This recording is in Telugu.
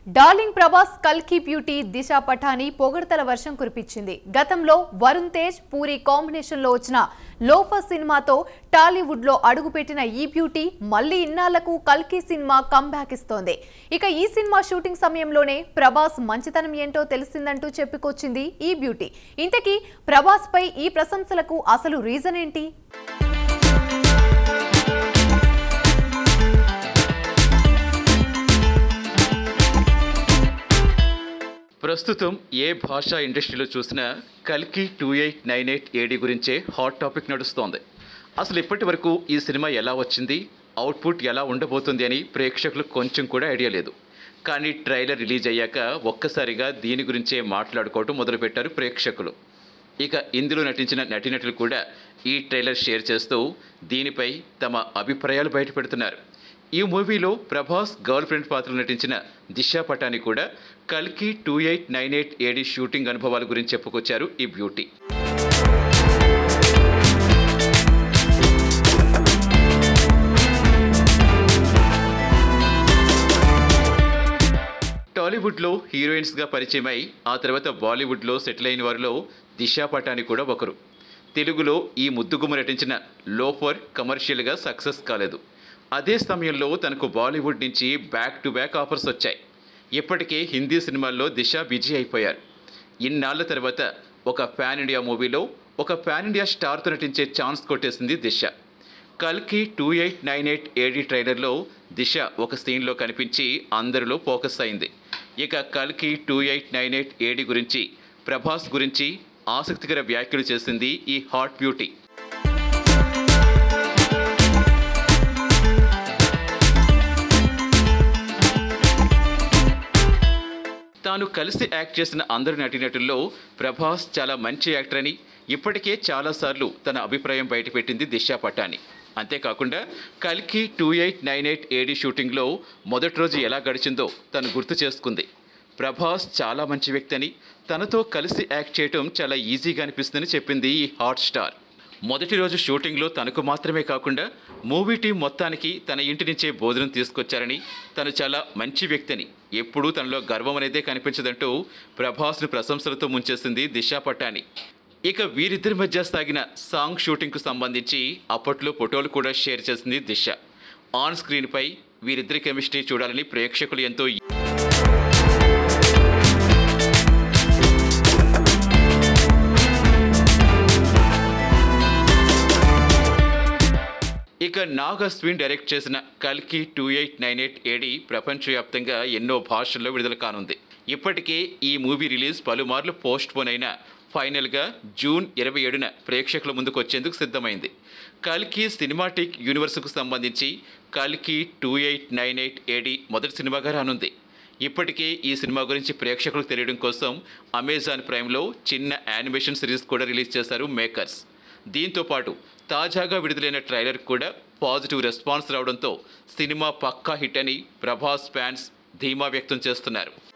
డార్లింగ్ ప్రభాస్ కల్కి బ్యూటీ దిశ పఠాని పొగడ్తల వర్షం కురిపించింది గతంలో వరుణ్ తేజ్ పూరి కాంబినేషన్ లో వచ్చిన లోఫర్ సినిమాతో టాలీవుడ్ లో అడుగుపెట్టిన ఈ బ్యూటీ మళ్ళీ ఇన్నాళ్లకు కల్కి సినిమా కంబ్యాక్ ఇస్తోంది ఇక ఈ సినిమా షూటింగ్ సమయంలోనే ప్రభాస్ మంచితనం ఏంటో తెలిసిందంటూ చెప్పుకొచ్చింది ఈ బ్యూటీ ఇంతకీ ప్రభాస్ పై ఈ ప్రశంసలకు అసలు రీజన్ ఏంటి ప్రస్తుతం ఏ భాషా ఇండస్ట్రీలో చూసినా కల్కి two eight nine eight AD గురించే హాట్ టాపిక్ నడుస్తోంది అసలు ఇప్పటి వరకు ఈ సినిమా ఎలా వచ్చింది అవుట్పుట్ ఎలా ఉండబోతుంది అని ప్రేక్షకులకు కొంచెం కూడా ఐడియా లేదు కానీ ట్రైలర్ రిలీజ్ అయ్యాక ఒక్కసారిగా దీని గురించే మాట్లాడుకోవటం మొదలుపెట్టారు ప్రేక్షకులు ఇక ఇందులో నటించిన నటీనటులు కూడా ఈ ట్రైలర్ షేర్ చేస్తూ దీనిపై తమ అభిప్రాయాలు బయటపెడుతున్నారు ఈ మూవీలో ప్రభాస్ గర్ల్ ఫ్రెండ్ పాత్రలో నటించిన దిశా పటాని కూడా కల్కి two eight nine eight AD shooting అనుభవాల గురించి చెప్పుకొచ్చారు ఈ బ్యూటీ టాలీవుడ్లో హీరోయిన్స్గా పరిచయమై ఆ తర్వాత బాలీవుడ్లో సెటిల్ అయిన వారిలో దిశా పటాని కూడా ఒకరు తెలుగులో ఈ ముద్దుగుమ్మ నటించిన లోఫర్ కమర్షియల్గా సక్సెస్ కాలేదు అదే సమయంలో తనకు బాలీవుడ్ నుంచి బ్యాక్ టు బ్యాక్ ఆఫర్స్ వచ్చాయి ఇప్పటికే హిందీ సినిమాల్లో దిశ బిజీ అయిపోయారు ఇన్నాళ్ల తర్వాత ఒక పాన్ ఇండియా మూవీలో ఒక పాన్ ఇండియా స్టార్తో నటించే ఛాన్స్ కొట్టేసింది దిశ కల్కి two eight nine eight AD ట్రైలర్లో దిశ ఒక సీన్లో కనిపించి అందరిలో ఫోకస్ అయింది ఇక కల్కి two eight nine eight AD గురించి ప్రభాస్ గురించి ఆసక్తికర వ్యాఖ్యలు చేసింది ఈ హాట్ బ్యూటీ తాను కలిసి యాక్ట్ చేసిన అందరి నటీనటుల్లో ప్రభాస్ చాలా మంచి యాక్టర్ అని ఇప్పటికే చాలాసార్లు తన అభిప్రాయం బయటపెట్టింది దిశా పటాని అంతేకాకుండా కల్కి two eight nine eight AD షూటింగ్లో మొదటి రోజు ఎలా గడిచిందో తను గుర్తు చేసుకుంది ప్రభాస్ చాలా మంచి వ్యక్తి అని తనతో కలిసి యాక్ట్ చేయటం చాలా ఈజీగా అనిపిస్తుందని చెప్పింది ఈ హాట్ స్టార్ మొదటి రోజు షూటింగ్లో తనకు మాత్రమే కాకుండా మూవీ టీం మొత్తానికి తన ఇంటి నుంచే భోజనం తీసుకొచ్చారని తను చాలా మంచి వ్యక్తిని ఎప్పుడూ తనలో గర్వం అనేదే కనిపించదంటూ ప్రభాస్ను ప్రశంసలతో ముంచేసింది దిశా పటాని ఇక వీరిద్దరి మధ్య సాగిన సాంగ్ షూటింగ్కు సంబంధించి అప్పట్లో ఫోటోలు కూడా షేర్ చేసింది దిశ ఆన్ స్క్రీన్పై వీరిద్దరి కెమిస్ట్రీ చూడాలని ప్రేక్షకులు ఎంతో ఇక నాగ్ అశ్విన్ డైరెక్ట్ చేసిన కల్కి two eight nine eight AD ప్రపంచవ్యాప్తంగా ఎన్నో భాషల్లో విడుదల కానుంది ఇప్పటికే ఈ మూవీ రిలీజ్ పలుమార్లు పోస్ట్ పోన్ అయినా ఫైనల్గా జూన్ ఇరవై ఏడున ప్రేక్షకుల ముందుకు వచ్చేందుకు సిద్ధమైంది కల్కి సినిమాటిక్ యూనివర్స్కు సంబంధించి కల్కి two eight nine eight AD మొదటి సినిమాగా రానుంది ఇప్పటికే ఈ సినిమా గురించి ప్రేక్షకులకు తెలియడం కోసం అమెజాన్ ప్రైమ్లో చిన్న యానిమేషన్ సిరీస్ కూడా రిలీజ్ చేశారు మేకర్స్ దీంతో పాటు తాజాగా విడుదలైన ట్రైలర్ కూడా పాజిటివ్ రెస్పాన్స్ రావడంతో సినిమా పక్కా హిట్ అని ప్రభాస్ ఫ్యాన్స్ ధీమా వ్యక్తం చేస్తున్నారు